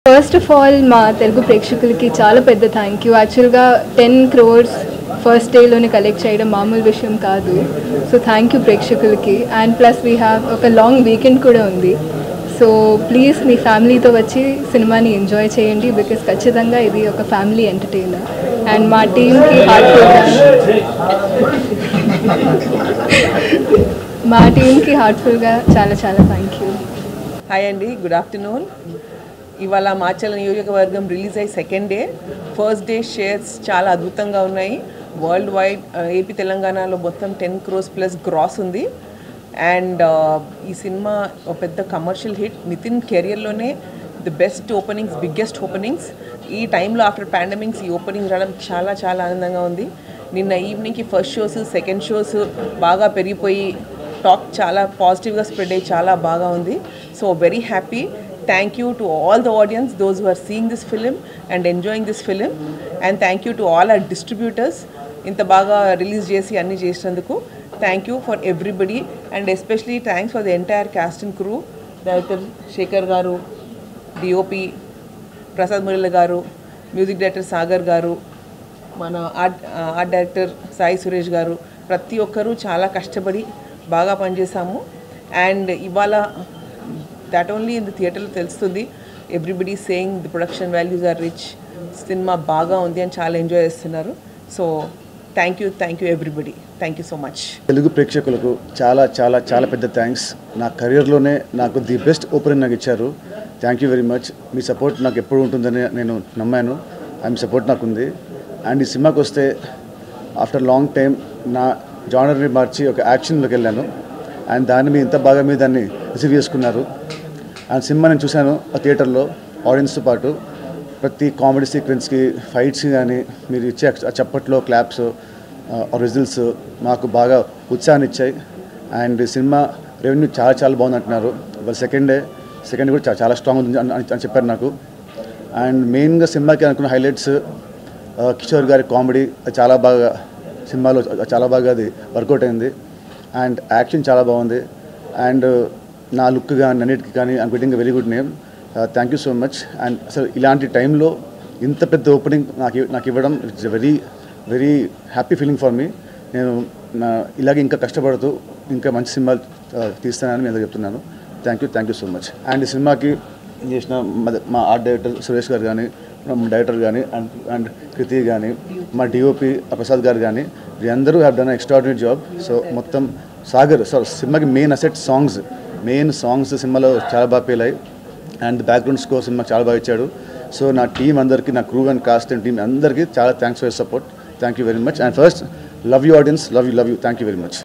first of all మా తెలుగు ప్రేక్షకులకి చాలా పెద్ద థ్యాంక్ యూ యాక్చువల్గా టెన్ క్రోర్స్ ఫస్ట్ డేలోనే కలెక్ట్ చేయడం మామూలు విషయం కాదు సో థ్యాంక్ యూ ప్రేక్షకులకి అండ్ ప్లస్ వీ హ్యావ్ ఒక లాంగ్ వీకెండ్ కూడా ఉంది సో ప్లీజ్ మీ ఫ్యామిలీతో వచ్చి సినిమాని ఎంజాయ్ చేయండి బికాస్ ఖచ్చితంగా ఇది ఒక ఫ్యామిలీ ఎంటర్టైనర్ అండ్ మా టీంకి హార్ట్ఫుల్గా మా టీంకి హార్ట్ఫుల్గా చాలా చాలా థ్యాంక్ యూ హాయ్ అండి గుడ్ ఆఫ్టర్నూన్ ఇవాళ మాచల నియోజకవర్గం రిలీజ్ అయ్యి second day first day shares చాలా అద్భుతంగా ఉన్నాయి వరల్డ్ వైడ్ ఏపీ తెలంగాణలో మొత్తం టెన్ క్రోస్ ప్లస్ గ్రాస్ ఉంది అండ్ ఈ సినిమా ఒక పెద్ద కమర్షియల్ హిట్ నితిన్ కెరియర్లోనే the best openings biggest openings ఈ టైంలో ఆఫ్టర్ పాండమిక్స్ ఈ ఓపెనింగ్స్ రావడం చాలా చాలా ఆనందంగా ఉంది నిన్న ఈవినింగ్కి ఫస్ట్ షోస్ సెకండ్ షోస్ బాగా పెరిగిపోయి టాక్ చాలా పాజిటివ్గా స్ప్రెడ్ అయ్యి చాలా బాగా ఉంది so very happy thank you to all the audience those who are seeing this film and enjoying this film and thank you to all our distributors ఇంత బాగా రిలీజ్ చేసి అన్ని చేసినందుకు thank you for everybody and especially thanks for the entire cast and crew director Shekhar garu DOP Prasad Murali గారు music director Sagar garu మన art art director Sai Suresh garu ప్రతి ఒక్కరూ చాలా కష్టపడి బాగా పనిచేసాము అండ్ ఇవాళ దాట్ ఓన్లీ ఇన్ ది థియేటర్లో తెలుస్తుంది everybody saying the production values are rich cinema బాగా ఉంది అని చాలా ఎంజాయ్ చేస్తున్నారు so thank you thank you everybody thank you so much Telugu ప్రేక్షకులకు చాలా చాలా చాలా పెద్ద థ్యాంక్స్ నా కెరియర్లోనే నాకు ది బెస్ట్ ఓపెనింగ్ నాకు ఇచ్చారు థ్యాంక్ యూ వెరీ మచ్ మీ సపోర్ట్ నాకు ఎప్పుడు ఉంటుందని నేను నమ్మాను అండ్ మీ సపోర్ట్ నాకు ఉంది అండ్ ఈ సినిమాకి వస్తే ఆఫ్టర్ లాంగ్ టైం నా జానర్ని మార్చి ఒక యాక్షన్లోకి వెళ్ళాను అండ్ దాన్ని మీ ఇంత బాగా మీ దాన్ని రిసీవ్ చేసుకున్నారు అండ్ సినిమా నేను చూశాను ఆ థియేటర్లో ఆడియన్స్తో పాటు ప్రతి కామెడీ సీక్వెన్స్కి ఫైట్స్ కానీ మీరు ఇచ్చే ఆ చప్పట్లో క్లాప్స్ రిజల్ట్స్ మాకు బాగా ఉత్సాహాన్ని ఇచ్చాయి అండ్ ఈ సినిమా రెవెన్యూ చాలా చాలా బాగుంది అంటున్నారు ఇవాళ సెకండ్ డే సెకండ్ కూడా చాలా చాలా స్ట్రాంగ్ ఉంది అని అని చెప్పారు నాకు అండ్ మెయిన్గా సినిమాకి అనుకున్న హైలైట్స్ కిషోర్ గారి కామెడీ చాలా బాగా సినిమాలో చాలా బాగా అది వర్కౌట్ అయింది అండ్ యాక్షన్ చాలా బాగుంది అండ్ నా లుక్ కానీ అన్నిటికీ కానీ I'm getting very good name thank you so much and అసలు ఇలాంటి టైంలో ఇంత పెద్ద ఓపెనింగ్ నాకు ఇవ్- నాకు ఇవ్వడం it's very very happy feeling for me నేను నా ఇలాగే ఇంకా కష్టపడుతూ ఇంకా మంచి సినిమాలు ఆ, తీస్తానని నేను చెప్తున్నాను thank you thank you so much and ఈ సినిమాకి చేసిన మా- మా ఆర్ట్ డైరెక్టర్ సురేష్ గారు కానీ మా డైరెక్టర్ కానీ అండ్ అండ్ కృతి కానీ మా డిఓపి ప్రసాద్ గారు కానీ వీరందరూ have done extraordinary job so మొత్తం సాగర్ సో సినిమాకి main asset songs main songs సినిమాలో చాలా బాగా పేలాయి అండ్ బ్యాక్గ్రౌండ్ స్కోర్ సినిమా చాలా బాగా ఇచ్చాడు సో నా టీం అందరికీ నా crew and cast and team అందరికీ చాలా thanks for support thank you very much and first love you audience love you love you thank you very much